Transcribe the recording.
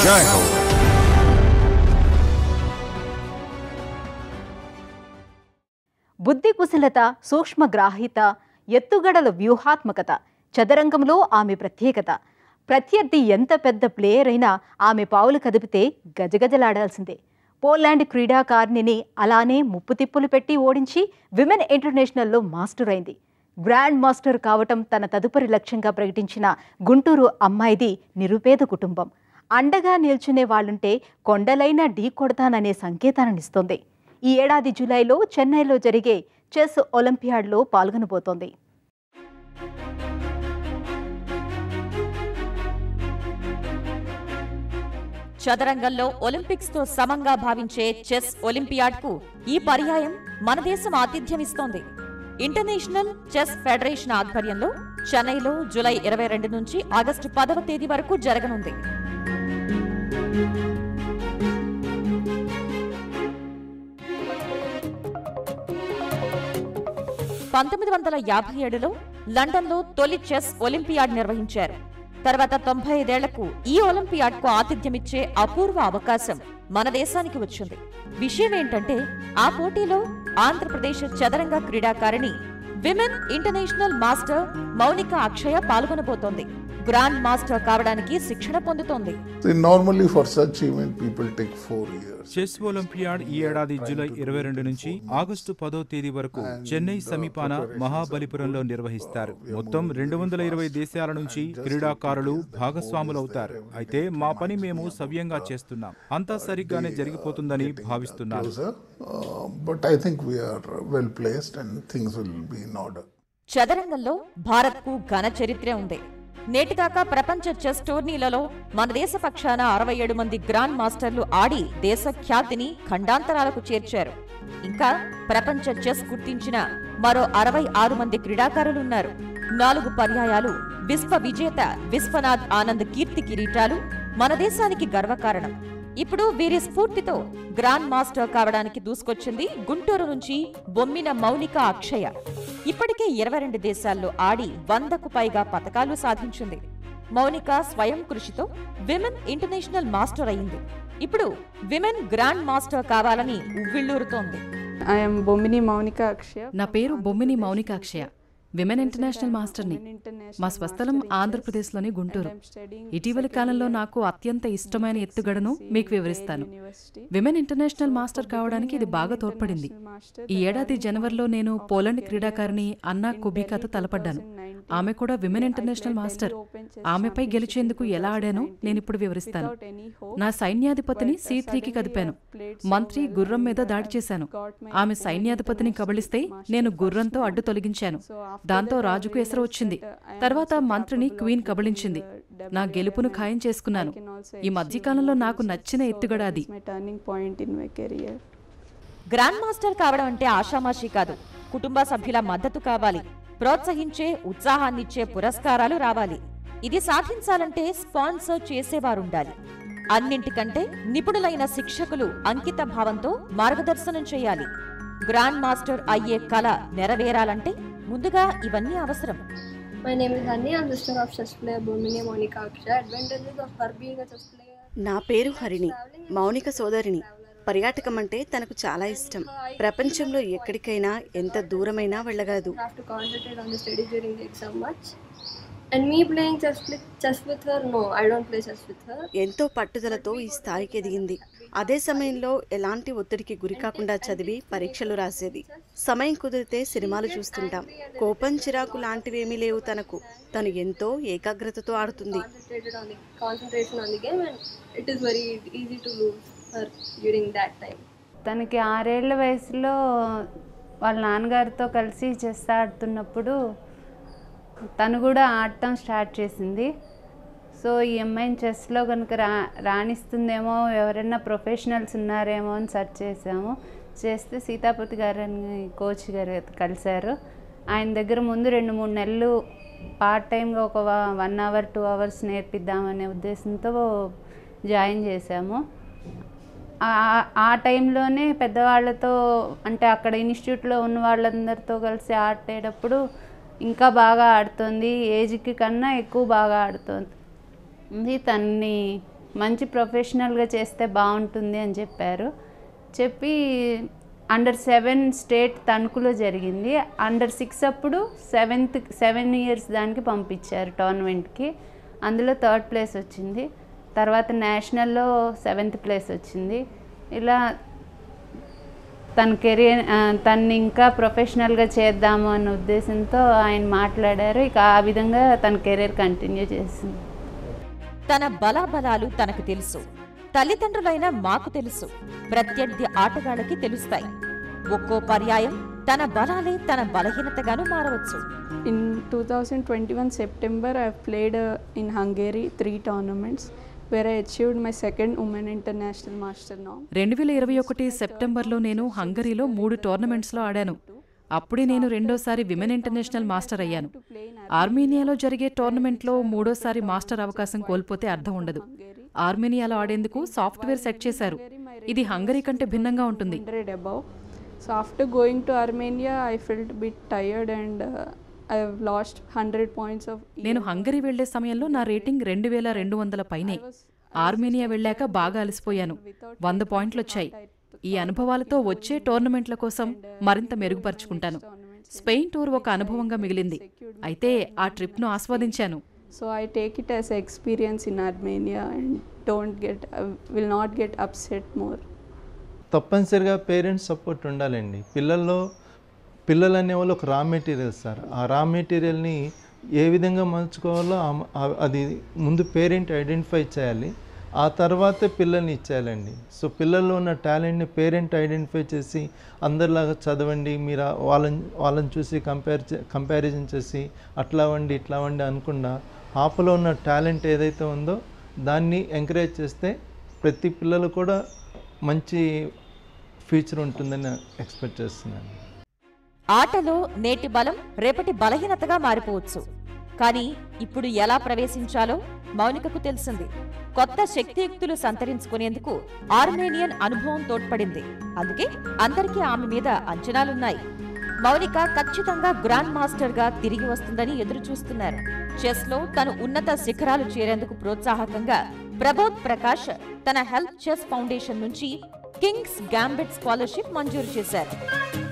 జై హో బుద్ధి కుశలత సూక్ష్మగ్రాహిత ఎత్తుగడల వ్యూహాత్మకత చదరంగంలో ఆమె ప్రత్యేకత ప్రత్యర్థి ఎంత పెద్ద ప్లేయర్ అయినా ఆమె పావులు కదిపితే గజగజలాడాల్సిందే పోలాండ్ క్రీడాకారిణిని అలానే ముప్పు తిప్పులు పెట్టి ఓడించి విమెన్ ఇంటర్నేషనల్లో మాస్టర్ అయింది గ్రాండ్ మాస్టర్ కావటం తన తదుపరి లక్ష్యంగా ప్రకటించిన గుంటూరు అమ్మాయిది నిరుపేద కుటుంబం అండగా నిల్చునే వాళ్ళుంటే కొండలైనా ఢీ కొడతాననే సంకేతాన్నిస్తోంది ఈ ఏడాది జూలైలో చెన్నైలో జరిగే చెస్ ఒలింపియాడ్లో పాల్గొనబోతోంది చదరంగంలో ఒలింపిక్స్ తో సమంగా భావించే చెస్ ఒలింపియాడ్ కు ఈ పర్యాయం మన దేశం ఆతిథ్యం ఇస్తోంది ఇంటర్నేషనల్ చెస్ ఫెడరేషన్ ఆధ్వర్యంలో చెన్నైలో జూలై ఇరవై రెండు నుంచి ఆగస్టు పదవ తేదీ వరకు జరగనుంది పంతొమ్మిది వందల యాభై ఏడులో లండన్లో తొలి చెస్ ఒలింపియాడ్ నిర్వహించారు తర్వాత తొంభై ఐదేళ్లకు ఈ ఒలింపియాడ్కు ఆతిథ్యమిచ్చే అపూర్వ అవకాశం మన దేశానికి వచ్చింది విషయం ఏంటంటే ఆ పోటీలో ఆంధ్రప్రదేశ్ చదరంగ క్రీడాకారిణి women international master Mounika Akshaya పాల్గొనబోతోంది గ్రాండ్ మాస్టర్ కావడానికి శిక్షణ పొందుతోంది See, normally for such event, people take four years. Chess Olympiad ఈ ఏడాది జూలై ఇరవై రెండు నుంచి ఆగస్టు పదో తేదీ వరకు చెన్నై సమీపాన మహాబలిపురంలో నిర్వహిస్తారు మొత్తం రెండు వందల ఇరవై దేశాల నుంచి క్రీడాకారులు భాగస్వాములవుతారు అయితే మా పని మేము సవ్యంగా చేస్తున్నాం అంతా సరిగ్గానే జరిగిపోతుందని భావిస్తున్నాను Closer, uh, but I think we are well placed and things will be in order. చదరంగంలో భారత్కు ఘన చరిత్ర ఉంది నేటిదాకా ప్రపంచ చెస్ టోర్నీలలో మన దేశ పక్షాన అరవై ఏడు మంది గ్రాండ్ మాస్టర్లు ఆడి దేశ ఖ్యాతిని ఖండాంతరాలకు చేర్చారు ఇంకా ప్రపంచ చెస్ గుర్తించిన మరో అరవై ఆరు మంది క్రీడాకారులున్నారు నాలుగు పర్యాయాలు విశ్వ విజేత విశ్వనాథ్ ఆనంద్ కీర్తి కిరీటాలు మన దేశానికి గర్వకారణం ఇప్పుడు వీరి స్ఫూర్తితో గ్రాండ్ మాస్టర్ కావడానికి దూసుకొచ్చింది గుంటూరు నుంచి బొమ్మిన మౌనిక అక్షయ ఇప్పటికే ఇరవై రెండు దేశాల్లో ఆడి వందకు పైగా పతకాలు సాధించింది మౌనిక స్వయం కృషితో విమెన్ ఇంటర్నేషనల్ మాస్టర్ అయింది ఇప్పుడు విమెన్ గ్రాండ్ మాస్టర్ కావాలని ఉవ్విళ్ళూరుతోంది ఐఎమ్ బొమ్మిని మౌనిక అక్షయ నా పేరు బొమ్మిని మౌనికాక్షయ విమెన్ ఇంటర్నేషనల్ మాస్టర్ని మా స్వస్థలం ఆంధ్రప్రదేశ్లోని గుంటూరు ఇటీవలి కాలంలో నాకు అత్యంత ఇష్టమైన ఎత్తుగడను మీకు వివరిస్తాను విమెన్ ఇంటర్నేషనల్ మాస్టర్ కావడానికి ఇది బాగా తోడ్పడింది ఈ ఏడాది జనవరిలో నేను పోలాండ్ క్రీడాకారిణి అన్నా కుబికాతో తలపడ్డాను ఆమె కూడా విమెన్ ఇంటర్నేషనల్ మాస్టర్ ఆమెపై గెలిచేందుకు ఎలా ఆడానో నేను ఇప్పుడు వివరిస్తాను నా సైన్యాధిపతిని సి త్రీకి కదిపాను మంత్రి గుర్రం మీద దాడి చేశాను ఆమె సైన్యాధిపతిని కబళిస్తే నేను గుర్రంతో అడ్డు తొలగించాను దాంతో రాజుకు ఎసరు వచ్చింది తర్వాత మంత్రిని క్వీన్ కబళించింది నా గెలుపును ఖాయం చేసుకున్నాను ఈ మధ్యకాలంలో నాకు నచ్చిన ఎత్తుగడ అది my turning point in my career grand master కావడం అంటే ఆషామాషి కాదు కుటుంబ సభ్యుల మద్దతు కావాలి ప్రోత్సహించే ఉత్సాహాన్నిచ్చే పురస్కారాలు రావాలి ఇది సాధించాలంటే స్పాన్సర్ చేసేవారుండాలి అన్నింటికంటే నిపుణులైన శిక్షకులు అంకిత భావంతో మార్గదర్శనం చేయాలి గ్రాండ్ మాస్టర్ అయ్యే కళ నెరవేరాలంటే ముందుగా ఇవన్నీ అవసరం My name is Hani. I'm sister of chess player Bhumini Monica Akshay. Advantages of her being a chess player. నా పేరు హరిణి మౌనిక సోదరిని పర్యాటకం అంటే తనకు చాలా ఇష్టం ప్రపంచంలో ఎక్కడికైనా ఎంత దూరమైనా వెళ్ళగలదు Have to concentrate on the studies during the exam much. And me playing chess, with- chess with her, no, I don't play chess with her. ఎంతో పట్టుదలతో ఈ స్థాయికి ఎదిగింది అదే సమయంలో ఎలాంటి ఒత్తిడికి గురి కాకుండా చదివి పరీక్షలు రాసేది సమయం కుదిరితే సినిమాలు చూస్తుంటాం కోపం చిరాకు లాంటివేమీ లేవు తనకు తను ఎంతో ఏకాగ్రతతో ఆడుతుంది Concentrated on the concentration on the game, and it is very easy to lose her during that time. తనకి ఆరేళ్ల వయసులో వాళ్ళ నాన్నగారితో కలిసి చెస్ ఆడుతున్నప్పుడు తను కూడా ఆడటం స్టార్ట్ చేసింది సో ఈ అమ్మాయిని చెస్లో కనుక రా రాణిస్తుందేమో ఎవరైనా ప్రొఫెషనల్స్ ఉన్నారేమో అని సెర్చ్ చేసాము చేస్తే సీతాపతి గారని కోచ్ గారు కలిశారు ఆయన దగ్గర ముందు రెండు మూడు నెలలు పార్ట్ టైంగా ఒక వన్ అవర్ టూ అవర్స్ నేర్పిద్దామనే ఉద్దేశంతో జాయిన్ చేశాము ఆ- ఆ టైంలోనే పెద్దవాళ్ళతో అంటే అక్కడ ఇన్స్టిట్యూట్లో ఉన్న వాళ్ళందరితో కలిసి ఆడేటప్పుడు ఇంకా బాగా ఆడుతుంది ఏజ్కి కన్నా ఎక్కువ బాగా ఆడుతుంది ఉంది తన్ని మంచి ప్రొఫెషనల్గా చేస్తే బాగుంటుంది అని చెప్పారు చెప్పి అండర్ సెవెన్ స్టేట్ తణుకులో జరిగింది అండర్ సిక్స్ అప్పుడు సెవెంత్ సెవెన్ ఇయర్స్ దానికి పంపించారు టోర్నమెంట్కి అందులో థర్డ్ ప్లేస్ వచ్చింది తర్వాత నేషనల్లో సెవెంత్ ప్లేస్ వచ్చింది ఇలా తన కెరీర్ తను ఇంకా ప్రొఫెషనల్గా చేద్దాము అన్న ఉద్దేశంతో ఆయన మాట్లాడారు ఇక ఆ విధంగా తన కెరీర్ కంటిన్యూ చేసింది తన బలాబలాలు తనకు తెలుసు తల్లిదండ్రులైన మాకు తెలుసు ప్రత్యర్థి ఆటగాళ్ళకి తెలుస్తాయి ఒక్కో పర్యాయం తన బలాలే తన బలహీనతగాను మారవచ్చు In 2021 September, I've played uh, in Hungary three tournaments where I achieved my second Women International Master norm. రెండు వేల ఇరవై ఒకటి సెప్టెంబర్లో నేను హంగరీలో మూడు టోర్నమెంట్స్లో ఆడాను అప్పుడే నేను రెండోసారి విమెన్ ఇంటర్నేషనల్ మాస్టర్ అయ్యాను ఆర్మేనియాలో జరిగే టోర్నమెంట్లో మూడోసారి మాస్టర్ అవకాశం కోల్పోతే అర్థం ఉండదు ఆర్మేనియాలో ఆడేందుకు సాఫ్ట్వేర్ సెట్ చేశారు ఇది హంగరీ కంటే భిన్నంగా ఉంటుంది 100 above. So after going to Armenia, I felt a bit tired and uh, I've lost 100 points of. నేను హంగరీ వెళ్లే సమయంలో నా రేటింగ్ రెండు వేల రెండు వందల పైనే ఆర్మేనియా వెళ్ళాక బాగా అలసిపోయాను వంద పాయింట్లు వచ్చాయి ఈ అనుభవాలతో వచ్చే టోర్నమెంట్ల కోసం మరింత మెరుగుపరుచుకుంటాను స్పెయిన్ టూర్ ఒక అనుభవంగా మిగిలింది అయితే ఆ ట్రిప్ను ఆస్వాదించాను So I take it as experience in Armenia and don't get, uh, will not get upset more. తప్పనిసరిగా పేరెంట్స్ సపోర్ట్ ఉండాలండి పిల్లల్లో పిల్లలు అనేవాళ్ళు ఒక రా మెటీరియల్ సార్ ఆ రా మెటీరియల్ని ఏ విధంగా మలుచుకోవాలో ఆ- ఆ- అది ముందు పేరెంట్ ఐడెంటిఫై చేయాలి ఆ తర్వాతే పిల్లల్ని ఇచ్చేయాలండి సో పిల్లల్లో ఉన్న టాలెంట్ని పేరెంట్ ఐడెంటిఫై చేసి అందరిలాగా చదవండి మీరు ఆ- వాళ్ళని వాళ్ళని చూసి కంపేర్ కంపారిజన్ చేసి అట్లా వండి ఇట్లా వండి అనకుండా పాపలో ఉన్న టాలెంట్ ఏదైతే ఉందో దాన్ని ఎంకరేజ్ చేస్తే ప్రతి పిల్లలు కూడా మంచి ఫ్యూచర్ ఉంటుందని ఎక్స్పెక్ట్ చేస్తున్నాను ఆటలో నేటి బలం రేపటి బలహీనతగా మారిపోవచ్చు కానీ ఇప్పుడు ఎలా ప్రవేశించాలో మౌనికకు తెలిసింది కొత్త శక్తియుక్తులు సంతరించుకునేందుకు ఆర్మేనియన్ అనుభవం తోడ్పడింది అందుకే అందరికీ ఆమె మీద అంచనాలున్నాయి మౌనిక ఖచ్చితంగా గ్రాండ్ మాస్టర్ గా తిరిగి వస్తుందని ఎదురు చూస్తున్నారు చెస్ లో తను ఉన్నత శిఖరాలు చేరేందుకు ప్రోత్సాహకంగా ప్రబోధ్ ప్రకాష్ తన హెల్త్ చెస్ ఫౌండేషన్ నుంచి కింగ్స్ గ్యాంబెట్ స్కాలర్షిప్ మంజూరు చేశారు